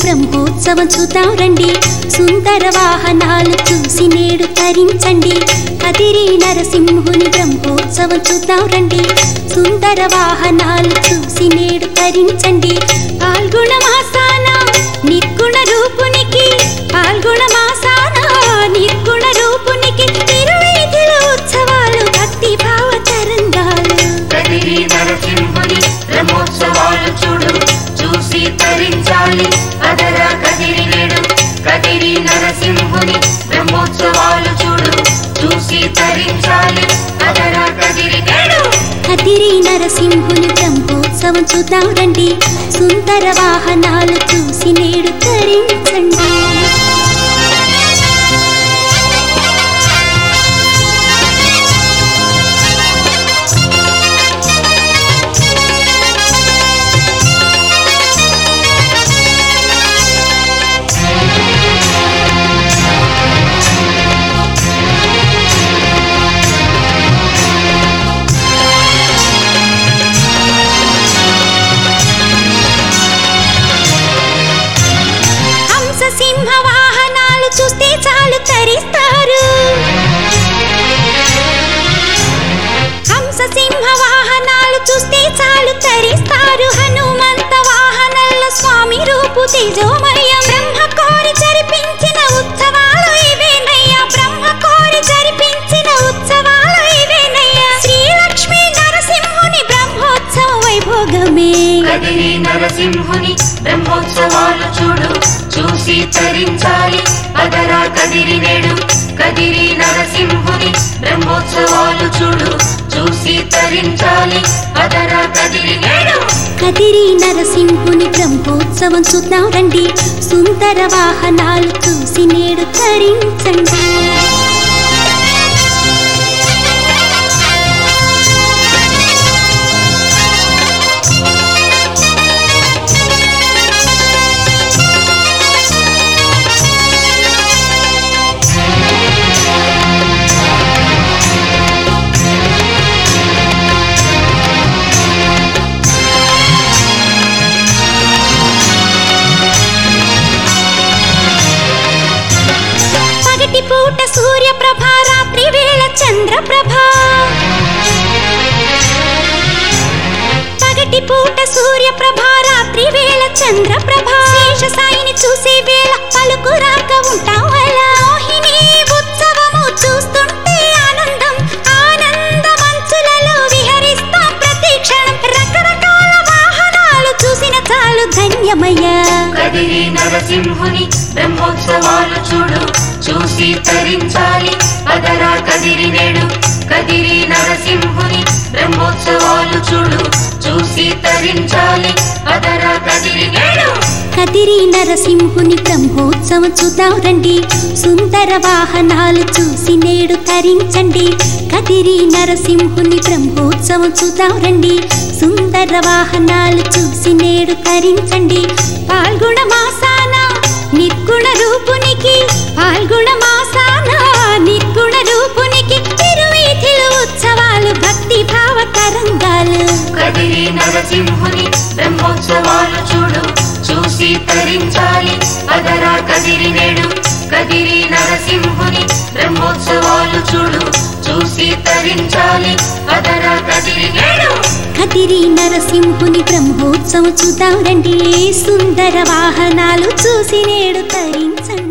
బ్రహ్మోత్సవం చూద్దాం రండి సుందర వాహనాలు చూసి నేడు తరించండి కదిరి నరసింహుని బ్రహ్మోత్సవం చూద్దాం రండి సుందర వాహనాలు చూసి నేడు తరించండి పాల్గొన మాసాన నిర్గుణ రూపునికి పాల్గొన మాసాన నిర్గుణ రూపునికి తిరువీధిలో ఉత్సవాలు భక్తి భావ తరంగాలు కదిరి నరసింహుని బ్రహ్మోత్సవాలు చూడు చూసి తరించాలి అదరా కదిరి నేడు కదిరి నరసింహుని బ్రహ్మోత్సవాలు చూడు చూసి తరించాలి అదరా కదిరి నేడు కదిరి నరసింహుని బ్రహ్మోత్సవం చూద్దాం రండి సుందర వాహనాలు చూసి నేడు తరించండి హంస సింహ వాహనాలు చూస్తే చాలు తరిస్తారు హంస సింహ వాహనాలు చూస్తే చాలు తరిస్తారు హనుమంత వాహనాల్లో స్వామి రూపు తేజోమయం బ్రహ్మ కోరి జరిపించిన ఉత్సవాలు ఇవేనయ్యా బ్రహ్మ కోరి జరిపించిన ఉత్సవాలు ఇవేనయ్యా శ్రీలక్ష్మీ నరసింహుని బ్రహ్మోత్సవ వైభోగమే కదిరి నరసింహుని బ్రహ్మోత్సవాలు చూడు చూసి తరించాలి అదరా కదిరి నేడు కదిరి నరసింహుని బ్రహ్మోత్సవాలు చూడు చూసి తరించాలి అదరా కదిరి నేడు కదిరి నరసింహుని బ్రహ్మోత్సవం చూద్దాం రండి సుందర వాహనాలు చూసి నేడు తరించండి పగటి పూట సూర్యప్రభ రాత్రి వేళ చంద్రప్రభ పగటి పూట సూర్యప్రభ రాత్రి వేళ చంద్రప్రభ శేష సాయిని చూసే వేళ పలుకు రాక ఉంటాం అలా మోహిని ఉత్సవము చూస్తుంటే ఆనందం ఆనంద మంచులలో విహరిస్తాం ప్రతి క్షణం రకరకాల వాహనాలు చూసిన చాలు ధన్యమయ్యా కదిరి నరసింహుని బ్రహ్మోత్సవాలు చూడు చూసి తరించాలి అదరా కదిరి నేడు కదిరి నరసింహుని బ్రహ్మోత్సవాలు చూడు చూసి తరించాలి అదరా కదిరి నేడు కదిరి నరసింహుని బ్రహ్మోత్సవం చూద్దాం రండి సుందర వాహనాలు చూసి నేడు తరించండి కదిరి నరసింహుని బ్రహ్మోత్సవం చూద్దాం రండి సుందర వాహనాలు చూసి నేడు తరించండి పాల్గొన మాసాన నిర్గుణ రూపునికి పాల్గొన మాసాన నిర్గుణ రూపునికి తిరువీధిలో ఉత్సవాలు భక్తి భావ తరంగాలు కదిరి నరసింహుని బ్రహ్మోత్సవాలు చూడు చూసి తరించాలి అదరా కదిరి నేడు కదిరి నరసింహుని బ్రహ్మోత్సవాలు చూడు చూసి తరించాలి అదరా కదిరి నేడు కదిరి నరసింహుని బ్రహ్మోత్సవం చూద్దాం రండి సుందర వాహనాలు చూసి నేడు తరించండి